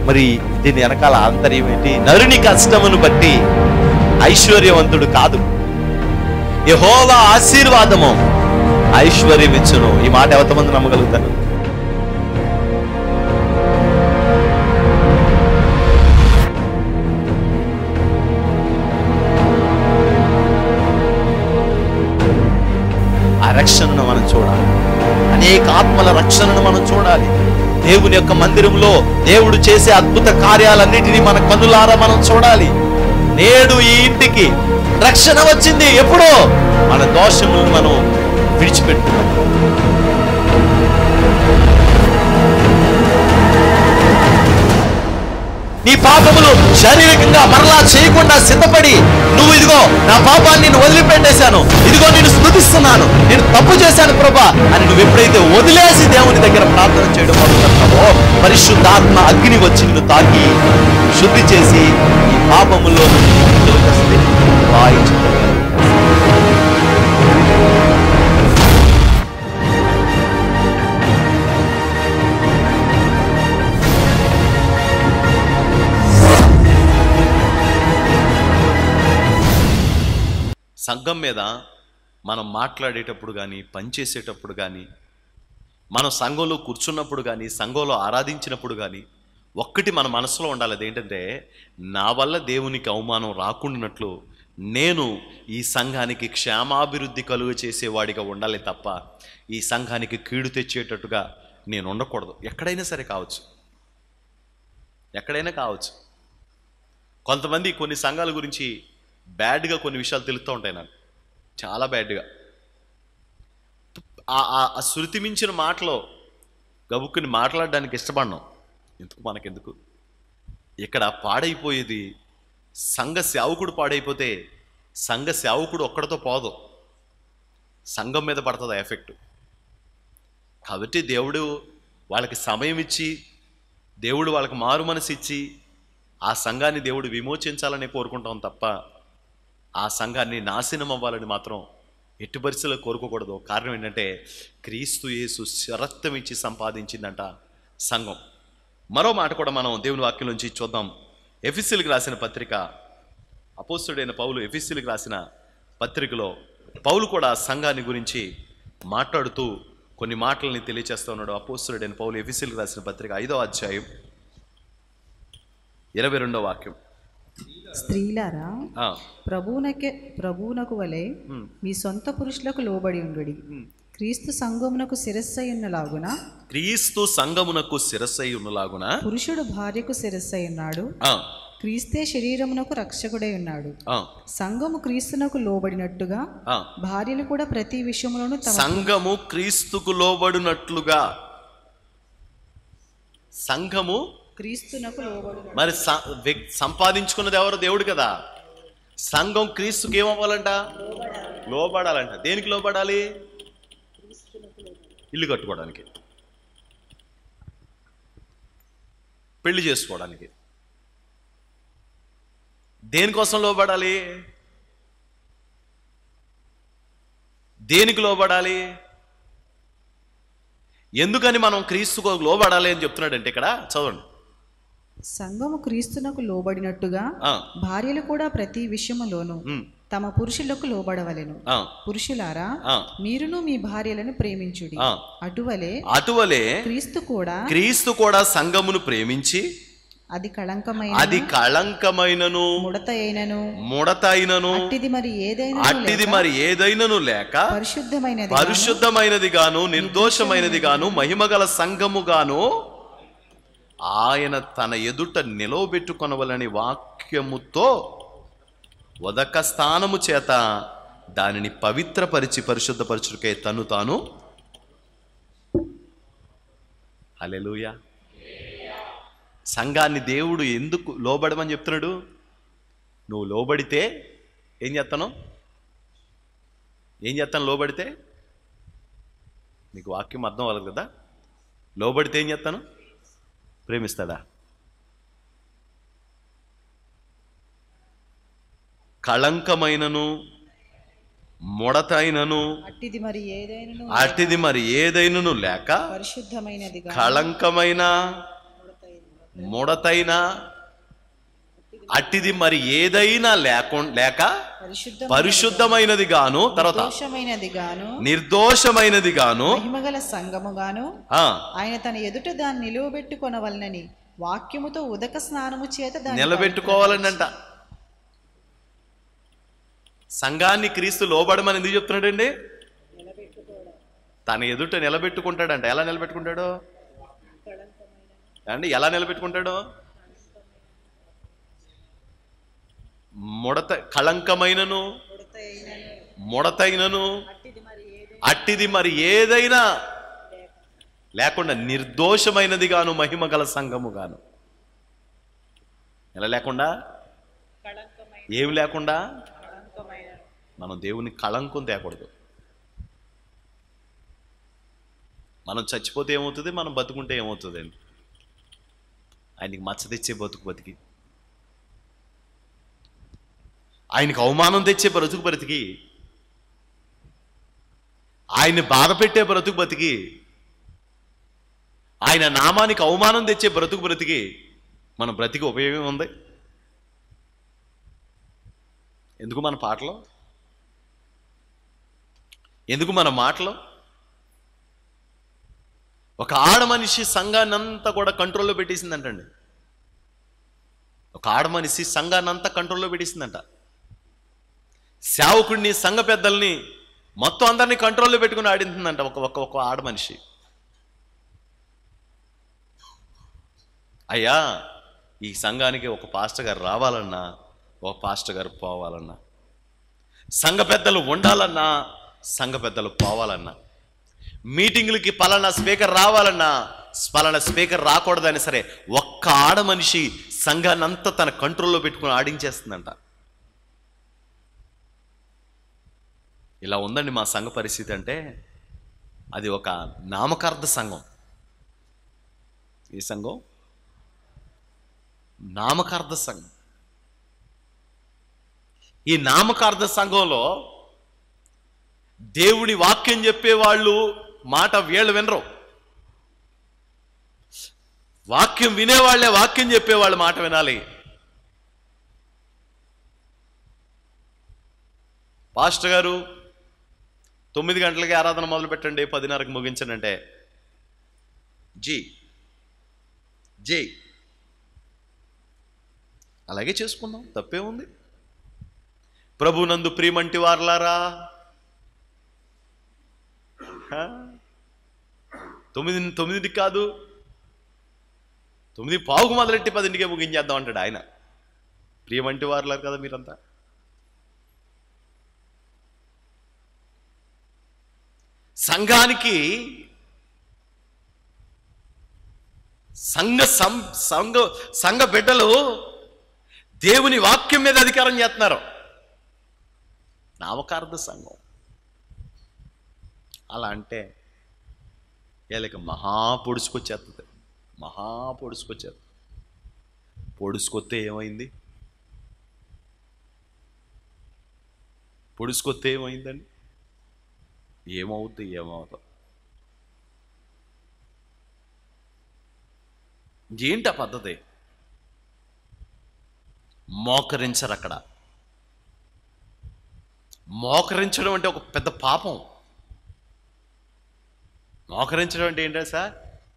మరి దీని వెనకాల ఆంతర్యం ఏంటి నరుని కష్టమును బట్టి ఐశ్వర్యవంతుడు కాదు యెహోవా ఆశీర్వాదము ఐశ్వర్యం ఇచ్చును ఈ మాట ఎంతమంది నమ్మగలుగుతారు ఆ రక్షణను మనం చూడాలి అనేక ఆత్మల రక్షణను మనం చూడాలి దేవుని యొక్క మందిరంలో దేవుడు చేసే అద్భుత కార్యాలన్నిటినీ మన కన్నులారా మనం చూడాలి నేడు ఈ ఇంటికి రక్షణ వచ్చింది ఎప్పుడో మన దోషములను మనం విడిచిపెట్టుకున్నాం నీ పాపములు శారీరకంగా మరలా చేయకుండా సిద్ధపడి నువ్వు ఇదిగో నా పాపాన్ని నేను వదిలిపెట్టేశాను ఇదిగో నేను స్థుతిస్తున్నాను నేను తప్పు చేశాను ప్రభా అని నువ్వు ఎప్పుడైతే వదిలేసి దేవుని దగ్గర ప్రార్థన చేయడం మొదలుపెడతావో పరిశుద్ధాత్మ అగ్ని వచ్చి నిన్ను తాకి శుద్ధి చేసి ఈ పాపములో తొలగిస్తే వాయించగలరు సంఘం మీద మనం మాట్లాడేటప్పుడు కానీ పనిచేసేటప్పుడు కానీ మనం సంఘంలో కూర్చున్నప్పుడు కానీ సంఘంలో ఆరాధించినప్పుడు కానీ ఒక్కటి మన మనసులో ఉండాలి అదేంటంటే నా వల్ల దేవునికి అవమానం రాకుండానట్లు నేను ఈ సంఘానికి క్షేమాభివృద్ధి కలుగ చేసేవాడిగా ఉండాలి తప్ప ఈ సంఘానికి కీడు తెచ్చేటట్టుగా నేను ఉండకూడదు ఎక్కడైనా సరే కావచ్చు ఎక్కడైనా కావచ్చు కొంతమంది కొన్ని సంఘాల గురించి బ్యాడ్గా కొన్ని విషయాలు తెలుస్తూ ఉంటాయి నాకు చాలా బ్యాడ్గా ఆ- ఆ ఆ శృతి మించిన మాటలో గబుక్కుని మాట్లాడడానికి ఇష్టపడినాం ఎందుకు మనకెందుకు ఇక్కడ పాడైపోయేది సంఘ సేవకుడు పాడైపోతే సంఘ సేవకుడు ఒక్కడితో పోదు సంఘం మీద పడుతుంది ఆ ఎఫెక్ట్ కాబట్టి దేవుడు వాళ్ళకి సమయం ఇచ్చి దేవుడు వాళ్ళకి మారు మనసు ఇచ్చి ఆ సంఘాన్ని దేవుడు విమోచించాలని కోరుకుంటాం తప్ప ఆ సంఘాన్ని నాశనం అవ్వాలని మాత్రం ఎట్టి పరిస్థితుల్లో కోరుకోకూడదు కారణం ఏంటంటే క్రీస్తు యేసు శరత్వం ఇచ్చి సంపాదించిందంట సంఘం మరో మాట కూడా మనం దేవుని వాక్యం నుంచి చూద్దాం ఎఫిసిల్కి రాసిన పత్రిక అపోస్తుడైన పౌలు ఎఫిసిల్కి రాసిన పత్రికలో పౌలు కూడా సంఘాన్ని గురించి మాట్లాడుతూ కొన్ని మాటల్ని తెలియచేస్తూ ఉన్నాడు అపోస్తుడైన పౌలు ఎఫిసిల్కి రాసిన పత్రిక ఐదో అధ్యాయం ఇరవై రెండో వాక్యం స్త్రీలారా ఆ, ప్రభువునకే ప్రభువునకు వలె ఉమ్, మీ సొంత పురుషులకు లోబడి ఉండుడి క్రీస్తు సంఘమునకు శిరస్సై ఉన్నలాగున క్రీస్తు సంఘమునకు శిరస్సై ఉన్నలాగున పురుషుడు భార్యకు శిరస్సై ఉన్నాడు ఆ, క్రీస్తే శరీరమునకు రక్షకుడై ఉన్నాడు ఆ, సంఘము క్రీస్తునకు లోబడినట్టుగా ఆ. భార్యలు కూడా ప్రతి విషయములోను తమ సంఘము క్రీస్తుకు లోబడినట్లుగా సంఘము క్రీస్తునకు లోబడి మరి స- వ్యక్- సంపాదించుకున్నది ఎవరు దేవుడు కదా సంఘం క్రీస్తుకి ఏమవ్వాలంట లోబడాలంట దేనికి లోబడాలి ఇల్లు కట్టుకోవడానికి పెళ్లి చేసుకోవడానికి దేనికోసం లోబడాలి దేనికి లోబడాలి ఎందుకని మనం క్రీస్తుకు లోబడాలి అని చెప్తున్నాడంటే ఇక్కడ చదవండి సంఘము క్రీస్తునకు లోబడినట్టుగా ఆ, భార్యలు కూడా ప్రతి విషయములోను ఉమ్, తమ పురుషులకు లోబడవలెను ఆ, పురుషులారా ఆ. మీరును మీ భార్యలను ప్రేమించుడి ఆ. అటువలే అటువలే క్రీస్తు కూడా క్రీస్తు కూడా సంఘమును ప్రేమించి అది కళంకమైన అది కళంకమైనను ముడత అయినను ముడత అయినను అట్టిది మరి ఏదైనా అట్టిది మరి ఏదైనను లేక పరిశుద్ధమైనది పరిశుద్ధమైనది గాను నిర్దోషమైనది గాను మహిమగల సంఘము గాను ఆయన తన ఎదుట నిలవబెట్టుకొనవలని వాక్యముతో ఉదక స్థానము చేత దానిని పవిత్రపరిచి పరిశుద్ధపరచుడికే తను తాను హల్లెలూయా సంఘాన్ని దేవుడు ఎందుకు లోబడమని చెప్తున్నాడు నువ్వు లోబడితే ఏం చేస్తాను ఏం చేస్తాను లోబడితే నీకు వాక్యం అర్థం అవ్వదు కదా లోబడితే ఏం చేస్తాను ప్రేమిస్తాడా కళంకమైనను ముడతైనను అట్టిది మరి ఏదైనను అటిది మరి ఏదైనను లేక పరిశుద్ధమైనదిగా కళంకమైన ముడతైన అట్టిది మరి ఏదైనా లేకుండా లేక పరిశుద్ధ పరిశుద్ధమైనది గాను తర్వాత దోషమైనది గాను నిర్దోషమైనది గాను మహిమగల సంగముగాను ఆ, ఆయన తన ఎదుట దాన్ని నిలువబెట్టుకొనవలనని వాక్యముతో ఉదక స్నానము చేత దాన్ని నిలబెట్టుకోవాలని అంట సంఘాన్ని క్రీస్తు లోబడమని ఎందుకు చెప్తున్నాడండి తన ఎదుట నిలబెట్టుకుంటాడంట ఎలా నిలబెట్టుకుంటాడు అండి ఎలా నిలబెట్టుకుంటాడు ముడత కళంకమైనను ముడతైనను అట్టిది మరి ఏదైనా లేకుండా నిర్దోషమైనది గాను మహిమ గల సంఘము గాను ఎలా లేకుండా ఏమి లేకుండా మనం దేవుని కళంకం తేకూడదు మనం చచ్చిపోతే ఏమవుతుంది మనం బతుకుంటే ఏమవుతుంది అండి ఆయనకి మచ్చ తెచ్చే బతుకు బతికి ఆయనకి అవమానం తెచ్చే బ్రతుకు బ్రతికి ఆయన్ని బాధ పెట్టే బ్రతుకు బతికి ఆయన నామానికి అవమానం తెచ్చే బ్రతుకు బ్రతికి మన బ్రతికి ఉపయోగం ఉంది ఎందుకు మన పాటలు ఎందుకు మన మాటలు ఒక ఆడ మనిషి సంఘాన్ని అంతా కూడా కంట్రోల్లో పెట్టేసిందంటండి ఒక ఆడ మనిషి సంఘాన్ని అంతా కంట్రోల్లో పెట్టేసిందంట సేవకుడిని సంఘ పెద్దల్ని మొత్తం అందరినీ కంట్రోల్లో పెట్టుకుని ఆడిందంట ఒక ఒక ఒక ఆడ మనిషి అయ్యా ఈ సంఘానికి ఒక పాస్టర్ గారు రావాలన్నా ఒక పాస్టర్ గారు పోవాలన్నా సంఘ పెద్దలు ఉండాలన్నా సంఘ పెద్దలు పోవాలన్నా మీటింగులకి పలానా స్పీకర్ రావాలన్నా పలానా స్పీకర్ రాకూడదని సరే ఒక్క ఆడ మనిషి సంఘాన్ని అంతా తన కంట్రోల్లో పెట్టుకుని ఆడించేస్తుందంట ఇలా ఉందండి మా సంఘ పరిస్థితి అంటే అది ఒక నామకార్థ సంఘం ఈ సంఘం నామకార్థ సంఘం ఈ నామకార్థ సంఘంలో దేవుడి వాక్యం చెప్పేవాళ్ళు మాట వీళ్ళు వినరు వాక్యం వినేవాళ్లే వాక్యం చెప్పేవాళ్ళు మాట వినాలి పాస్టర్ గారు తొమ్మిది గంటలకి ఆరాధన మొదలు పెట్టండి పదిన్నరకు ముగించనంటే జీ జై అలాగే చేసుకుందాం తప్పే ఉంది ప్రభునందు ప్రియమంటి వారలారా హా? తొమ్మిది తొమ్మిదింటికి కాదు తొమ్మిది పావుకు మొదలెట్టి పదింటికే ముగించేద్దాం అంటాడు ఆయన ప్రియమంటి వారలారు కదా మీరంతా సంఘానికి సంఘ సం సంఘ సంఘ బిడ్డలు దేవుని వాక్యం మీద అధికారం చేస్తున్నారు నామకార్థ సంఘం అలా అంటే వీళ్ళకి మహా పొడుచుకొచ్చేస్తుంది మహా పొడుచుకొచ్చేస్తుంది పొడుచుకొస్తే ఏమైంది పొడుచుకొస్తే ఏమైందండి ఏమవుద్ది ఏమవుతుంది ఏంటి ఆ పద్ధతి మోకరించరు అక్కడ మోకరించడం అంటే ఒక పెద్ద పాపం మోకరించడం అంటే ఏంటో సార్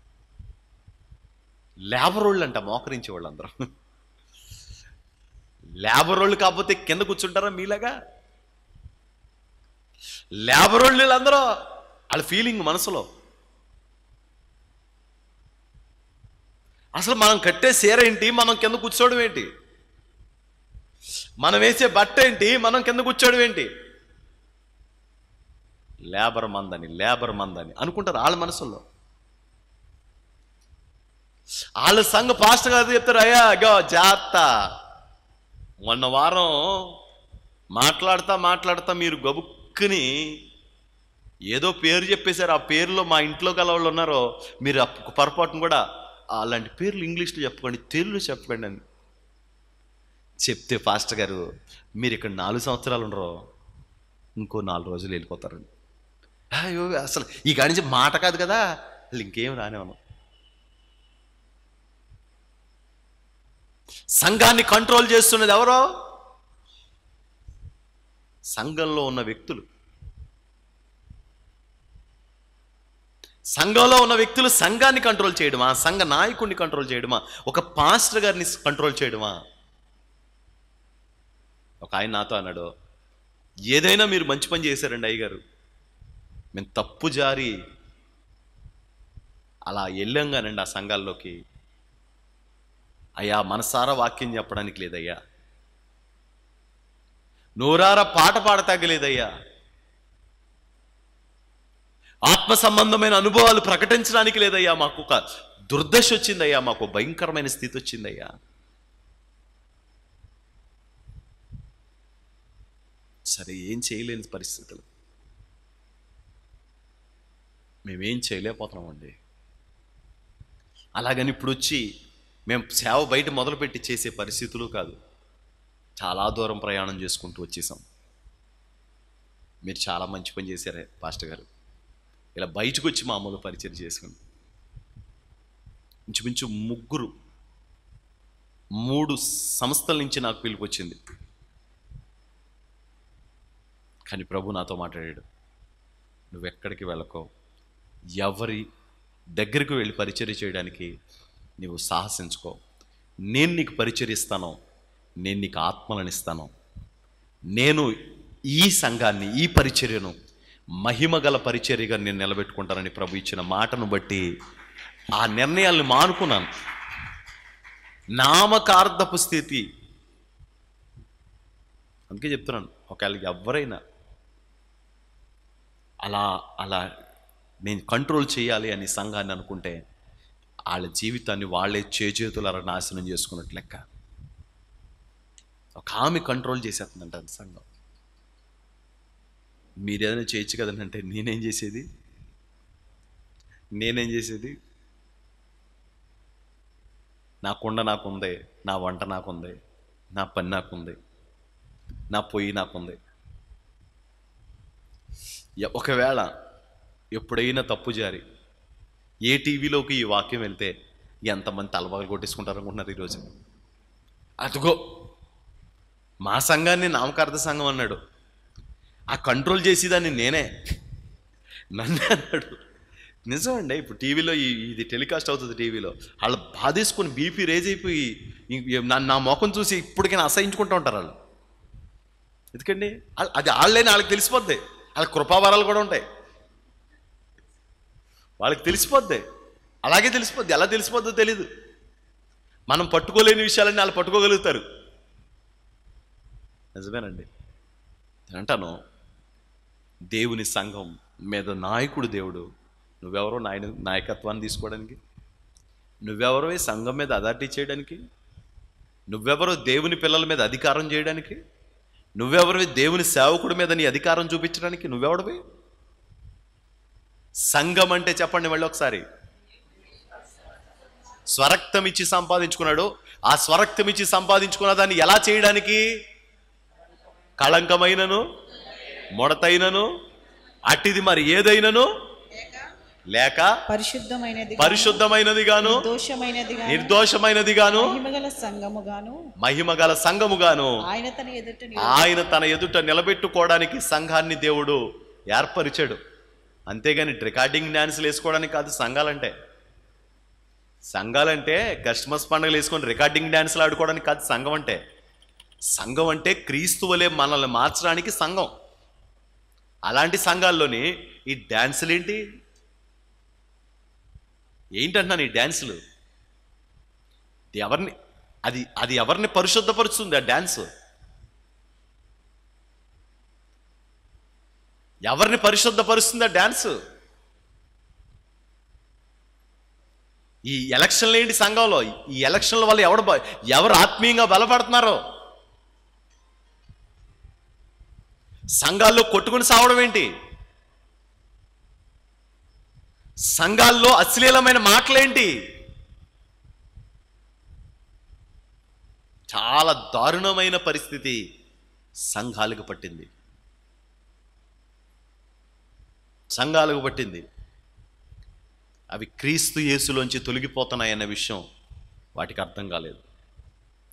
లేబర్ వాళ్ళు అంట మోకరించే వాళ్ళందరూ లేబర్ వాళ్ళు కాకపోతే కింద కూర్చుంటారా మీలాగా లేబర్ వాళ్ళు వీళ్ళందరూ వాళ్ళ ఫీలింగ్ మనసులో అసలు మనం కట్టే సీర ఏంటి మనం కింద కూర్చోవడం ఏంటి మనం వేసే బట్ట ఏంటి మనం కింద కూర్చోవడం ఏంటి లేబర్ మందని లేబర్ మందని అనుకుంటారు వాళ్ళ మనసుల్లో వాళ్ళ సంఘ పాస్టర్ గారు చెప్తారు అయ్యా అగో జాగ్రత్త మొన్న వారం మాట్లాడతా మాట్లాడతా మీరు గబుక్కుని ఏదో పేరు చెప్పేశారు ఆ పేరులో మా ఇంట్లో గల వాళ్ళు ఉన్నారో మీరు ఆ పొరపాటును కూడా అలాంటి పేర్లు ఇంగ్లీష్లో చెప్పకండి తెలుగులో చెప్పకండి అని చెప్తే పాస్టర్ గారు మీరు ఇక్కడ నాలుగు సంవత్సరాలు ఉండరు ఇంకో నాలుగు రోజులు వెళ్ళిపోతారండి అయ్యో అసలు ఈ కాడి నుంచి మాట కాదు కదా అసలు ఇంకేం రానివ్వను సంఘాన్ని కంట్రోల్ చేస్తున్నది ఎవరో సంఘంలో ఉన్న వ్యక్తులు సంఘంలో ఉన్న వ్యక్తులు సంఘాన్ని కంట్రోల్ చేయడమా సంఘ నాయకుడిని కంట్రోల్ చేయడమా ఒక పాస్టర్ గారిని కంట్రోల్ చేయడమా ఒక ఆయన నాతో అన్నాడు ఏదైనా మీరు మంచి పని చేశారండి అయ్యగారు మేము తప్పు జారి అలా వెళ్ళంగానండి ఆ సంఘాల్లోకి అయ్యా మనసారా వాక్యం చెప్పడానికి లేదయ్యా నోరారా పాట పాడతాగలేదయ్యా ఆత్మ సంబంధమైన అనుభవాలు ప్రకటించడానికి లేదయ్యా మాకు ఒక దుర్దశ వచ్చిందయ్యా మాకు భయంకరమైన స్థితి వచ్చిందయ్యా సరే ఏం చేయలేని పరిస్థితులు మేమేం చేయలేకపోతున్నామండి అలాగని ఇప్పుడు వచ్చి మేము సేవ బయట మొదలుపెట్టి చేసే పరిస్థితులు కాదు చాలా దూరం ప్రయాణం చేసుకుంటూ వచ్చేసాం మీరు చాలా మంచి పని చేశారే పాస్టర్ గారు ఇలా బయటకు వచ్చి మామూలు పరిచయం చేసుకుని ఇంచుమించు ముగ్గురు మూడు సంస్థల నుంచి నాకు పిలుపు వచ్చింది కానీ ప్రభు నాతో మాట్లాడాడు నువ్వెక్కడికి వెళ్ళకో ఎవరి దగ్గరికి వెళ్ళి పరిచర్య చేయడానికి నీవు సాహసించుకో నేను నీకు పరిచరిస్తాను నేను నీకు ఆత్మలను ఇస్తాను నేను ఈ సంఘాన్ని ఈ పరిచర్యను మహిమగల పరిచర్యగా నేను నిలబెట్టుకుంటానని ప్రభు ఇచ్చిన మాటను బట్టి ఆ నిర్ణయాల్ని మానుకున్నాను నామకార్థపు స్థితి అందుకే చెప్తున్నాను ఒకవేళ ఎవరైనా అలా అలా నేను కంట్రోల్ చేయాలి అని సంఘాన్ని అనుకుంటే వాళ్ళ జీవితాన్ని వాళ్ళే చేతుల నాశనం చేసుకున్నట్టు లెక్క ఒక ఆమె కంట్రోల్ చేసేస్తుందంట అది సంఘం మీరేదైనా చేయొచ్చు కదండి అంటే నేనేం చేసేది నేనేం చేసేది నా కుండ నాకుంది నా వంట నాకుంది నా పని నాకుంది నా పొయ్యి నాకుంది ఎ- ఒకవేళ ఎప్పుడైనా తప్పు జారి ఏ టీవీలోకి ఈ వాక్యం వెళ్తే ఎంతమంది తలబాగలు కొట్టేసుకుంటారు అనుకుంటున్నారు ఈరోజు అదిగో మా సంఘాన్ని నామకార్థ సంఘం అన్నాడు ఆ కంట్రోల్ చేసేదాన్ని నేనే నన్నే అన్నాడు నిజమండి ఇప్పుడు టీవీలో ఈ ఇది టెలికాస్ట్ అవుతుంది టీవీలో వాళ్ళు బాధేసుకొని బీపీ రేజ్ అయిపోయి ఇంక నా నా ముఖం చూసి ఇప్పటికైనా అసహించుకుంటూ ఉంటారు వాళ్ళు ఎందుకండి వాళ్ళ- అది వాళ్ళని వాళ్ళకి తెలిసిపోద్ది వాళ్ళ కృపావరాలు కూడా ఉంటాయి వాళ్ళకి తెలిసిపోద్ది అలాగే తెలిసిపోద్ది ఎలా తెలిసిపోద్దో తెలీదు మనం పట్టుకోలేని విషయాలన్నీ వాళ్ళు పట్టుకోగలుగుతారు నిజమేనండి నేను అంటాను దేవుని సంఘం మీద నాయకుడు దేవుడు నువ్వెవరో నాయన నాయకత్వాన్ని తీసుకోవడానికి నువ్వెవరో ఈ సంఘం మీద అథారిటీ చేయడానికి నువ్వెవరో దేవుని పిల్లల మీద అధికారం చేయడానికి నువ్వెవరివి దేవుని సేవకుడి మీద నీ అధికారం చూపించడానికి నువ్వెవడివి సంఘం అంటే చెప్పండి మళ్ళీ ఒకసారి స్వరక్తం ఇచ్చి సంపాదించుకున్నాడు ఆ స్వరక్తం ఇచ్చి సంపాదించుకున్న దాన్ని ఎలా చేయడానికి కళంకమైనను ముడతైనను అట్టిది మరి ఏదైనను లేక పరిశుద్ధమైనది పరిశుద్ధమైనది గాను దోషమైనది నిర్దోషమైనది గాను మహిమగల సంఘముగాను మహిమగల సంఘముగాను ఆయన తన ఎదుట నిలు- ఆయన తన ఎదుట నిలబెట్టుకోవడానికి సంఘాన్ని దేవుడు ఏర్పరిచాడు అంతేగాని రికార్డింగ్ డ్యాన్సులు వేసుకోవడానికి కాదు సంఘాలంటే సంఘాలంటే క్రిస్మస్ పండుగలు వేసుకొని రికార్డింగ్ డ్యాన్సులు ఆడుకోవడానికి కాదు సంఘం అంటే సంఘం అంటే క్రీస్తు వలె మనల్ని మార్చడానికి సంఘం అలాంటి సంఘాల్లోని ఈ డ్యాన్సులు ఏంటి ఏంటంటున్నాను ఈ డ్యాన్సులు ఇది ఎవరిని అది అది ఎవరిని పరిశుద్ధపరుస్తుంది ఆ డ్యాన్స్ ఎవరిని పరిశుద్ధపరుస్తుంది ఆ డ్యాన్స్ ఈ ఎలక్షన్లు ఏంటి సంఘంలో ఈ ఎలక్షన్ల వల్ల ఎవడు బ- ఎవరు ఆత్మీయంగా బలపడుతున్నారో సంఘాల్లో కొట్టుకుని సావడం ఏంటి సంఘాల్లో అశ్లీలమైన మాటలేంటి చాలా దారుణమైన పరిస్థితి సంఘాలకు పట్టింది సంఘాలకు పట్టింది అవి క్రీస్తు యేసులోంచి తొలగిపోతున్నాయన్న విషయం వాటికి అర్థం కాలేదు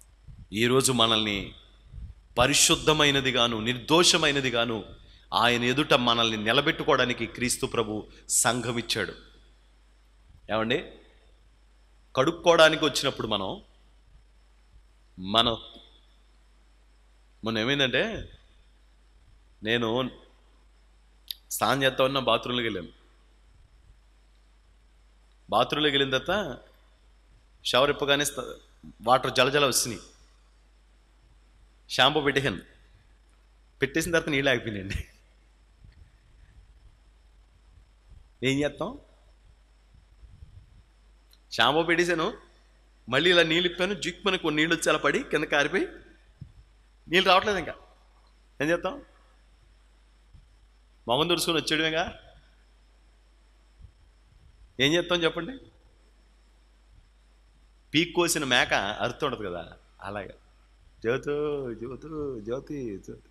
ఈరోజు మనల్ని పరిశుద్ధమైనది గాను నిర్దోషమైనది గాను ఆయన ఎదుట మనల్ని నిలబెట్టుకోవడానికి క్రీస్తు ప్రభు సంఘం ఇచ్చాడు ఏమండి కడుక్కోవడానికి వచ్చినప్పుడు మనం మనం మొన్న ఏమైందంటే నేను స్నానం చేస్తా ఉన్న బాత్రూంలోకి వెళ్ళాను బాత్రూంలోకి వెళ్ళిన తర్వాత షవర్ ఇప్పగానే స్త- వాటర్ జలజల వస్తున్నాయి షాంపూ పెట్టేసాను పెట్టేసిన తర్వాత నీళ్ళు ఆగిపోయినాయండి ఏం చేస్తాం షాంపూ పెట్టేశాను మళ్ళీ ఇలా నీళ్ళు ఇప్పాను జిక్కుమని కొన్ని నీళ్ళు వచ్చి అలా పడి కింద కారిపోయి నీళ్ళు రావట్లేదు ఇంకా ఏం చేస్తాం మొహం తుడుచుకొని వచ్చాడుగా ఏం చేస్తాం చెప్పండి పీక్ కోసిన మేక అరుతుండదు కదా అలాగా జ్యోతు జ్యోతు జ్యోతి జ్యోతి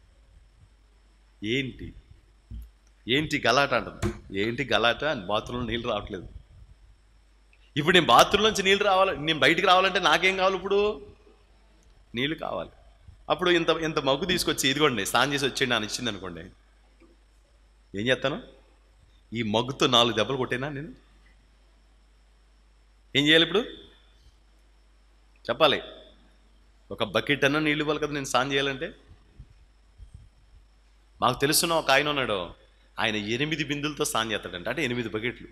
ఏంటి ఏంటి గలాట అంటుంది ఏంటి గలాట అని బాత్రూంలో నీళ్ళు రావట్లేదు ఇప్పుడు నేను బాత్రూమ్ నుంచి నీళ్ళు రావాలి నేను బయటికి రావాలంటే నాకేం కావాలి ఇప్పుడు నీళ్ళు కావాలి అప్పుడు ఇంత ఇంత మగ్గు తీసుకొచ్చి ఇదిగోండి స్నానం చేసి వచ్చేయండి అని ఇచ్చింది అనుకోండి ఏం చేస్తాను ఈ మగ్గుతో నాలుగు దెబ్బలు కొట్టేనా నేను ఏం చేయాలి ఇప్పుడు చెప్పాలి ఒక బకెట్ అన్న నీళ్ళు ఇవ్వాలి కదా నేను స్నానం చేయాలంటే మాకు తెలుసున్న ఒక ఆయన ఉన్నాడు ఆయన ఎనిమిది బిందులతో స్నానం చేస్తాడంట అంటే ఎనిమిది బకెట్లు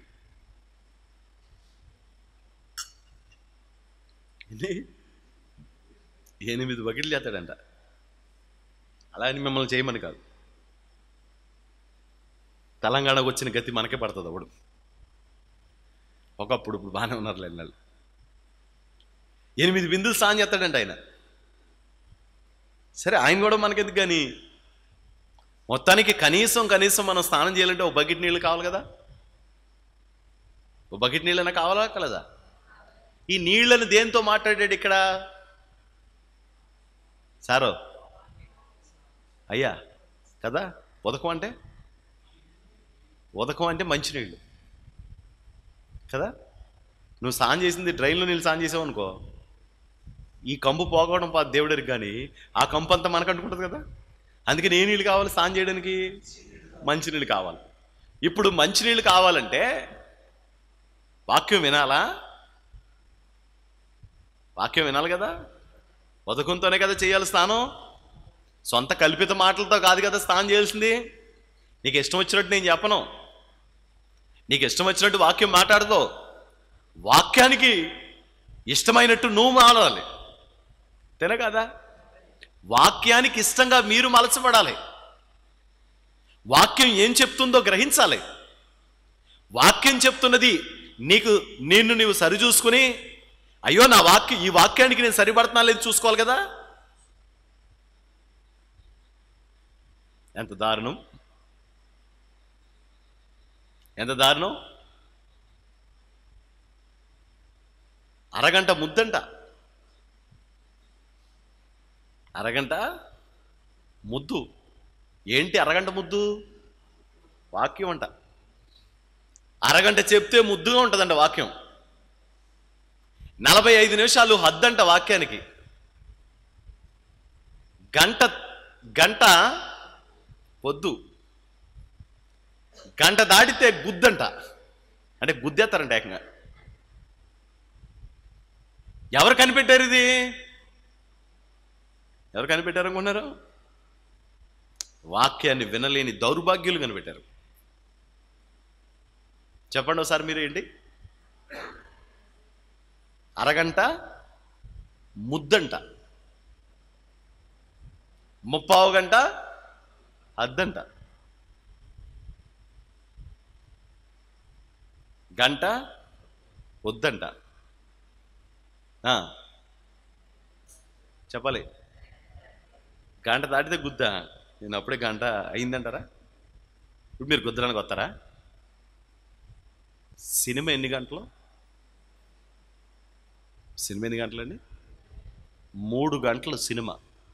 ఎన్ని? ఎనిమిది బకెట్లు చేస్తాడంట అలా అని మిమ్మల్ని చేయమని కాదు తెలంగాణకు వచ్చిన గతి మనకే పడుతుంది అప్పుడు ఒకప్పుడు ఇప్పుడు బాగానే ఉన్నారు ఎన్నాళ్ళు ఎనిమిది బిందులు స్నానం చేస్తాడంట ఆయన సరే ఆయన కూడా మనకెందుకు కానీ మొత్తానికి కనీసం కనీసం మనం స్నానం చేయాలంటే ఒక బకెట్ నీళ్ళు కావాలి కదా ఒక బకెట్ నీళ్ళైనా కావాలా కలదా ఈ నీళ్ళని దేంతో మాట్లాడాడు ఇక్కడ సారో అయ్యా కదా ఉదకం అంటే ఉదకం అంటే మంచినీళ్ళు కదా నువ్వు స్నానం చేసింది డ్రైన్లో నీళ్ళు స్నానం చేసావు అనుకో ఈ కంపు పోగొవడం పా దేవుడికి కానీ ఆ కంపు అంతా మనకు అంటుకుంటుంది కదా అందుకని ఏ నీళ్ళు కావాలి స్నానం చేయడానికి మంచినీళ్ళు కావాలి ఇప్పుడు మంచినీళ్ళు కావాలంటే వాక్యం వినాలా వాక్యం వినాలి కదా ఉదకంతోనే కదా చేయాలి స్నానం సొంత కల్పిత మాటలతో కాదు కదా స్నానం చేయాల్సింది నీకు ఇష్టం వచ్చినట్టు నేను చెప్పను నీకు ఇష్టం వచ్చినట్టు వాక్యం మాట్లాడదు వాక్యానికి ఇష్టమైనట్టు నువ్వు మారాలి తిన కదా వాక్యానికి ఇష్టంగా మీరు మలచబడాలి వాక్యం ఏం చెప్తుందో గ్రహించాలి వాక్యం చెప్తున్నది నీకు నిన్ను నీవు సరిచూసుకుని అయ్యో నా వాక్యం ఈ వాక్యానికి నేను సరిపడుతున్నా లేదు చూసుకోవాలి కదా ఎంత దారుణం ఎంత దారుణం అరగంట ముద్దంట అరగంట ముద్దు ఏంటి అరగంట ముద్దు వాక్యం అంట అరగంట చెప్తే ముద్దుగా ఉంటుందంట వాక్యం నలభై ఐదు నిమిషాలు హద్దంట వాక్యానికి గంట గంట పొద్దు గంట దాటితే గుద్దంట అంటే గుద్దేస్తారంట ఏకంగా ఎవరు కనిపెట్టారు ఇది ఎవరు కనిపెట్టారు అనుకున్నారు వాక్యాన్ని వినలేని దౌర్భాగ్యులు కనిపెట్టారు చెప్పండి ఒకసారి మీరు ఏంటి అరగంట ముద్దంట ముప్పావు గంట అద్దంట గంట వద్దంట ఆ. చెప్పాలి గంట దాటితే గుద్దా నేను అప్పుడే గంట అయిందంటారా ఇప్పుడు మీరు గుద్దడానికి వస్తారా సినిమా ఎన్ని గంటలు సినిమా ఎన్ని గంటలండి మూడు గంటలు సినిమా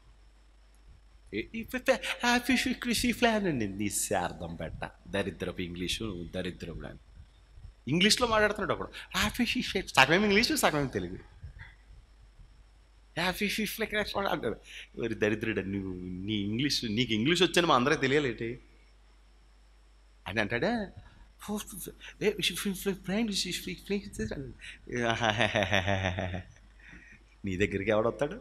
కృషి ప్లాన్ అండి నీ శార్థం పెట్ట దరిద్రపు ఇంగ్లీషు దరిద్రపు ప్లాన్ ఇంగ్లీష్లో మాట్లాడుతున్నాడు అప్పుడు హ్యాపీ సగమేం ఇంగ్లీషు సగమేం తెలుగు హ్యాపీ ఫిఫ్ లైక్ అంటారు మరి దరిద్రుడు నువ్వు నీ ఇంగ్లీష్ నీకు ఇంగ్లీష్ వచ్చని మా అందరికి తెలియాలేటి అని అంటాడా నీ దగ్గరికి ఎవడొస్తాడు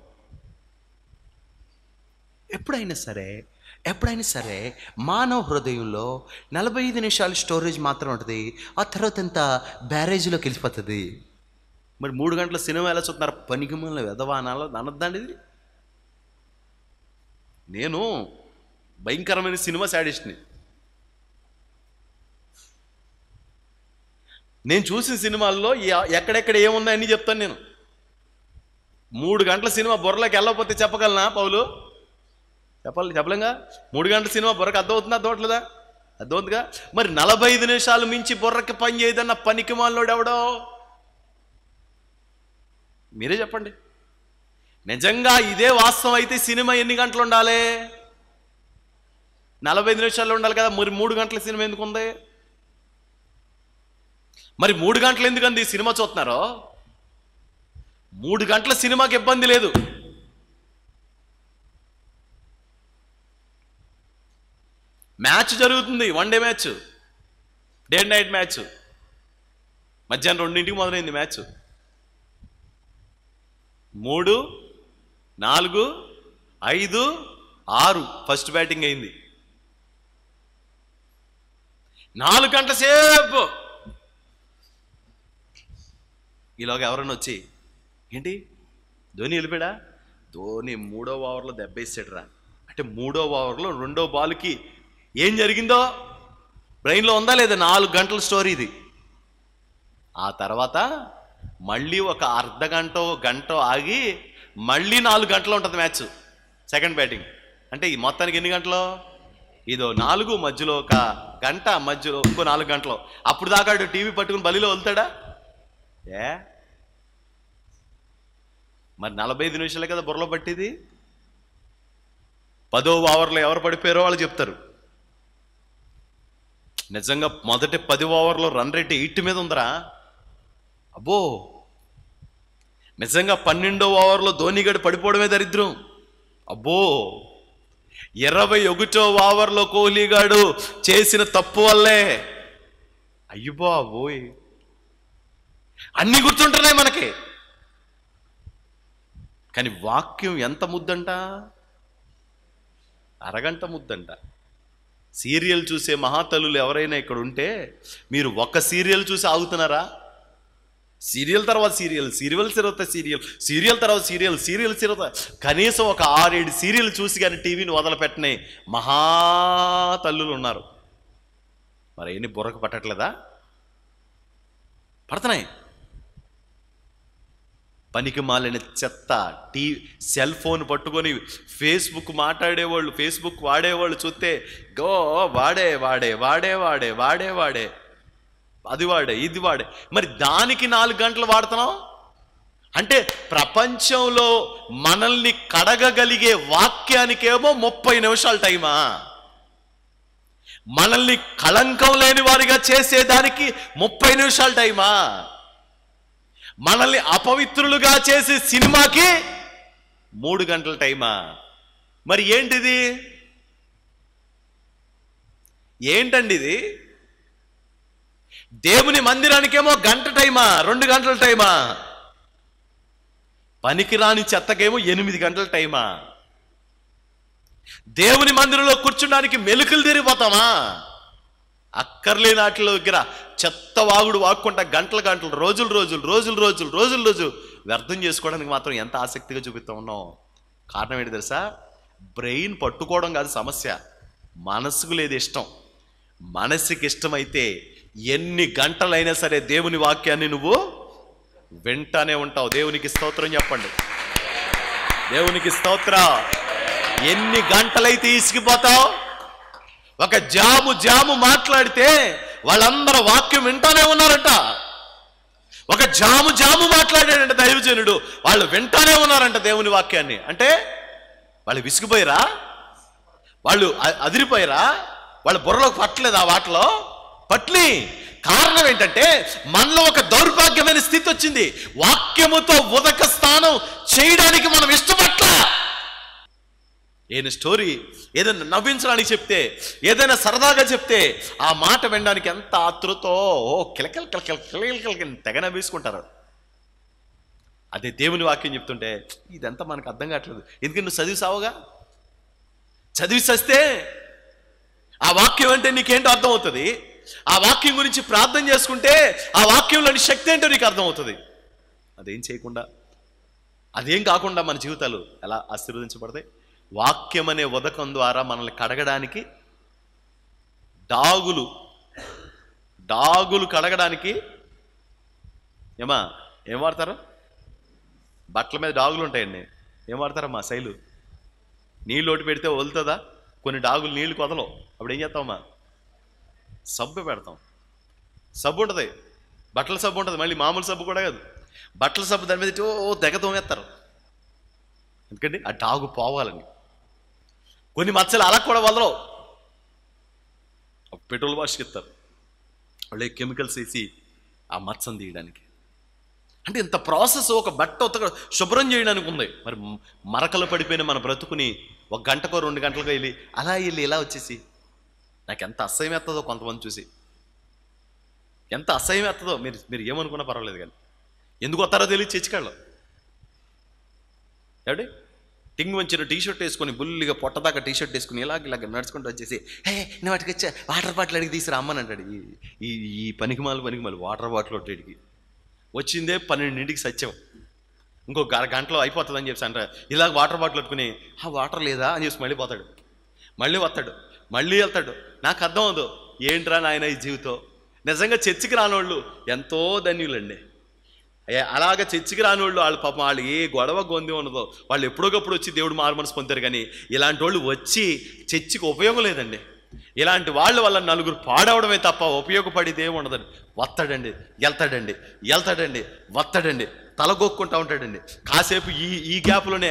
ఎప్పుడైనా సరే ఎప్పుడైనా సరే మానవ హృదయంలో నలభై ఐదు నిమిషాలు స్టోరేజ్ మాత్రం ఉంటుంది ఆ తర్వాత అంతా బ్యారేజ్లోకి వెళ్ళిపోతుంది మరి మూడు గంటల సినిమా ఎలా చూస్తున్నారు పనికిమల వెధవానాలో అనొద్దండి ఇది నేను భయంకరమైన సినిమా శాడిస్ట్ని నేను చూసిన సినిమాల్లో ఎ- ఎక్కడెక్కడ ఏమున్నాయని చెప్తాను నేను మూడు గంటల సినిమా బుర్రలోకి వెళ్ళకపోతే చెప్పగలనా పౌలు చెప్పాలి చెప్పలేంగా మూడు గంటల సినిమా బుర్రకు అర్థమవుతుందా అర్థమవట్లేదా అర్థమవుతుందిగా మరి నలభై ఐదు నిమిషాలు మించి బుర్రకి పని చేయదన్న పనికి మాలోడు ఎవడో మీరే చెప్పండి నిజంగా ఇదే వాస్తవం అయితే సినిమా ఎన్ని గంటలు ఉండాలి నలభై ఐదు నిమిషాలు ఉండాలి కదా మరి మూడు గంటల సినిమా ఎందుకు ఉంది మరి మూడు గంటలు ఎందుకంది ఈ సినిమా చూస్తున్నారో మూడు గంటల సినిమాకి ఇబ్బంది లేదు మ్యాచ్ జరుగుతుంది one day match day and night match మధ్యాహ్నం రెండింటికి మొదలైంది మ్యాచ్ మూడు నాలుగు ఐదు ఆరు ఫస్ట్ బ్యాటింగ్ అయింది నాలుగు గంటల సేపు ఈలోగా ఎవరన్నా వచ్చి ఏంటి ధోని వెళ్ళిపోయాడా ధోని మూడో ఓవర్లో దెబ్బేసాడు రా అంటే మూడో ఓవర్లో రెండో బాల్కి ఏం జరిగిందో బ్రెయిన్లో ఉందా లేదా నాలుగు గంటల స్టోరీ ఇది ఆ తర్వాత మళ్ళీ ఒక అర్ధ గంట గంట ఆగి మళ్ళీ నాలుగు గంటలు ఉంటుంది మ్యాచ్ సెకండ్ బ్యాటింగ్ అంటే ఈ మొత్తానికి ఎన్ని గంటలు ఇదో నాలుగు మధ్యలో ఒక గంట మధ్యలో ఇంకో నాలుగు గంటలు అప్పుడు దాకా ఆడు టీవీ పట్టుకుని బలిలో వెళ్తాడా ఏ మరి నలభై ఐదు నిమిషాలే కదా బుర్రలో పట్టేది పదో ఓవర్లో ఎవరు పడిపోయారో వాళ్ళు చెప్తారు నిజంగా మొదటి పది ఓవర్లో రన్ రేట్ ఎయిట్ మీద ఉందరా అబ్బో నిజంగా పన్నెండో ఓవర్లో ధోనిగడు పడిపోవడమే దరిద్రం అబ్బో ఇరవై ఒకటో ఓవర్లో కోహ్లీగాడు చేసిన తప్పు వల్లే అయ్యబో అబ్బోయ్ అన్ని గుర్తుంటున్నాయి మనకి కానీ వాక్యం ఎంత ముద్దంట అరగంట ముద్దంట సీరియల్ చూసే మహాతల్లులు ఎవరైనా ఇక్కడ ఉంటే మీరు ఒక సీరియల్ చూసి ఆగుతున్నారా సీరియల్ తర్వాత సీరియల్ సీరియల్ తర్వాత సీరియల్ సీరియల్ తర్వాత సీరియల్ సీరియల్ తర్వాత కనీసం ఒక ఆరేడు సీరియల్ చూసి కానీ టీవీని వదలపెట్టని మహాతల్లులు ఉన్నారు మరి ఎన్ని బుర్రకు పట్టట్లేదా పడుతున్నాయి పనికి మాలిన చెత్త టీ సెల్ ఫోన్ పట్టుకొని ఫేస్బుక్ మాట్లాడేవాళ్ళు ఫేస్బుక్ వాడేవాళ్ళు చూస్తే గో వాడే వాడే వాడే వాడే వాడే వాడే అది వాడే ఇది వాడే మరి దానికి నాలుగు గంటలు వాడుతున్నాం అంటే ప్రపంచంలో మనల్ని కడగగలిగే వాక్యానికేమో ముప్పై నిమిషాల టైమా మనల్ని కళంకం లేని వారిగా చేసేదానికి ముప్పై నిమిషాల టైమా మనల్ని అపవిత్రులుగా చేసే సినిమాకి మూడు గంటల టైమా మరి ఏంటిది ఏంటండి ఇది దేవుని మందిరానికేమో గంట టైమా రెండు గంటల టైమా పనికిరాని చెత్తకేమో ఎనిమిది గంటల టైమా దేవుని మందిరంలో కూర్చుండానికి మెలుకులు తిరిగిపోతామా అక్కర్లేని వాటిలో దగ్గర చెత్త వాగుడు వాక్కుంటా గంటలు గంటలు రోజులు రోజులు రోజులు రోజులు రోజులు రోజు వ్యర్థం చేసుకోవడానికి మాత్రం ఎంత ఆసక్తిగా చూపిస్తా ఉన్నాం కారణం ఏంటి తెలుసా బ్రెయిన్ పట్టుకోవడం కాదు సమస్య మనసుకు లేదు ఇష్టం మనసుకి ఇష్టమైతే ఎన్ని గంటలైనా సరే దేవుని వాక్యాన్ని నువ్వు వింటానే ఉంటావు దేవునికి స్తోత్రం చెప్పండి దేవునికి స్తోత్ర ఎన్ని గంటలైతే ఇసిగిపోతావు ఒక జాము జాము మాట్లాడితే వాళ్ళందరూ వాక్యం వింటానే ఉన్నారంట ఒక జాము జాము మాట్లాడాడంట దైవజనుడు వాళ్ళు వింటానే ఉన్నారంట దేవుని వాక్యాన్ని అంటే వాళ్ళు విసిగిపోయారా వాళ్ళు అ- అదిరిపోయారా వాళ్ళ బుర్రలోకి పట్టలేదు ఆ వాటిలో పట్లి కారణం ఏంటంటే మనలో ఒక దౌర్భాగ్యమైన స్థితి వచ్చింది వాక్యముతో ఉదక స్నానం చేయడానికి మనం ఇష్టపట్ల ఏదైనా స్టోరీ ఏదైనా నవ్వించడానికి చెప్తే ఏదైనా సరదాగా చెప్తే ఆ మాట వినడానికి ఎంత ఆతృతో ఓ కిలకల కిలకల కిలకల కిలకల తెగ నవ్వేసుకుంటారు అదే దేవుని వాక్యం చెప్తుంటే ఇదంతా మనకు అర్థం కావట్లేదు ఎందుకంటే నువ్వు చదివి సావుగా చదివి చస్తే ఆ వాక్యం అంటే నీకేంటో అర్థమవుతుంది ఆ వాక్యం గురించి ప్రార్థన చేసుకుంటే ఆ వాక్యంలోని శక్తి ఏంటో నీకు అర్థమవుతుంది అదేం చేయకుండా అదేం కాకుండా మన జీవితాలు ఎలా ఆశీర్వదించబడతాయి వాక్యం అనే ఉదకం ద్వారా మనల్ని కడగడానికి డాగులు డాగులు కడగడానికి ఏమా ఏం వాడతారు బట్టల మీద డాగులు ఉంటాయండి ఏం వాడతారమ్మా శైలు నీళ్ళు ఒకటి పెడితే వదులుతుందా కొన్ని డాగులు నీళ్లు కొదలవు అప్పుడు ఏం చేస్తామమ్మా సబ్బు పెడతాం సబ్బు ఉంటుంది బట్టల సబ్బు ఉంటుంది మళ్ళీ మామూలు సబ్బు కూడా కాదు బట్టల సబ్బు దాని మీద ఇటు ఓ తెగ తోమేస్తారు ఎందుకంటే ఆ డాగు పోవాలని కొన్ని మచ్చలు అలా కూడా వదలవు పెట్రోల్ వాష్కి ఇస్తారు వాళ్ళే కెమికల్స్ వేసి ఆ మచ్చను తీయడానికి అంటే ఇంత ప్రాసెస్ ఒక బట్ట ఉతక శుభ్రం చేయడానికి ఉంది మరి మ- మరకలు పడిపోయిన మన బ్రతుకుని ఒక గంటకో రెండు గంటలకో వెళ్ళి అలా వెళ్ళి ఇలా వచ్చేసి నాకు ఎంత అసహ్యం ఎత్తదో కొంతమంది చూసి ఎంత అసహ్యం ఎత్తదో మీరు మీరు ఏమనుకున్నా పర్వాలేదు కానీ ఎందుకు వస్తారో తెలియదు చచ్చికాళ్ళు ఏమండి టింగ్ వంచిన టీ షర్ట్ వేసుకొని బుల్లిగా పొట్టదాకా టీ షర్ట్ వేసుకుని ఇలాగ ఇలాగ నడుచుకుంటూ వచ్చేసి హే నేను వాటికి వచ్చా వాటర్ బాటిల్ అడిగి తీసుకురా అమ్మని అంటాడు ఈ ఈ ఈ పనికిమాలు పనికిమాలు వాటర్ బాటిల్ ఒకటికి వచ్చిందే పన్నెండింటికి సత్యం ఇంకో గ- గంటలో అయిపోతుందని చెప్పి అంటారు ఇలాగ వాటర్ బాటిల్ పట్టుకుని ఆ వాటర్ లేదా అని చెప్పి మళ్ళీ పోతాడు మళ్ళీ వస్తాడు మళ్ళీ వెళ్తాడు నాకు అర్థం అవదు ఏంట్రా నాయన ఈ జీవితం నిజంగా చర్చికి రానోళ్ళు ఎంతో ధన్యులండి ఏ- అలాగ చర్చికి రానోళ్ళు వాళ్ళు పాపం వాళ్ళు ఏ గొడవ గొంది ఉన్నదో వాళ్ళు ఎప్పుడోకప్పుడు వచ్చి దేవుడు మారు మనసు పొందారు కానీ ఇలాంటి వాళ్ళు వచ్చి చర్చికి ఉపయోగం లేదండి ఇలాంటి వాళ్ళ వల్ల నలుగురు పాడవడమే తప్ప ఉపయోగపడేది ఏమి ఉండదండి వస్తాడండి వెళ్తాడండి వెళ్తాడండి వస్తాడండి తలగొక్కుంటా ఉంటాడండి కాసేపు ఈ ఈ గ్యాప్లోనే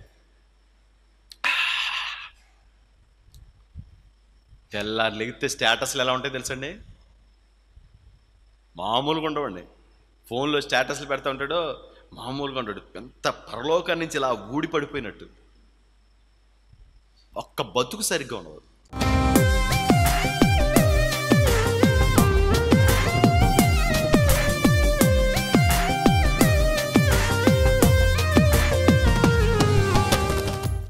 తెల్లారి లెగితే స్టేటస్లు ఎలా ఉంటాయి తెలుసండి మామూలుగా ఉండవండి ఫోన్లో స్టేటస్లు పెడతా ఉంటాడు మామూలుగా ఉంటాడు ఎంత పరలోకాన్ని నుంచి ఇలా ఊడి పడిపోయినట్టు ఒక్క బతుకు సరిగ్గా ఉండదు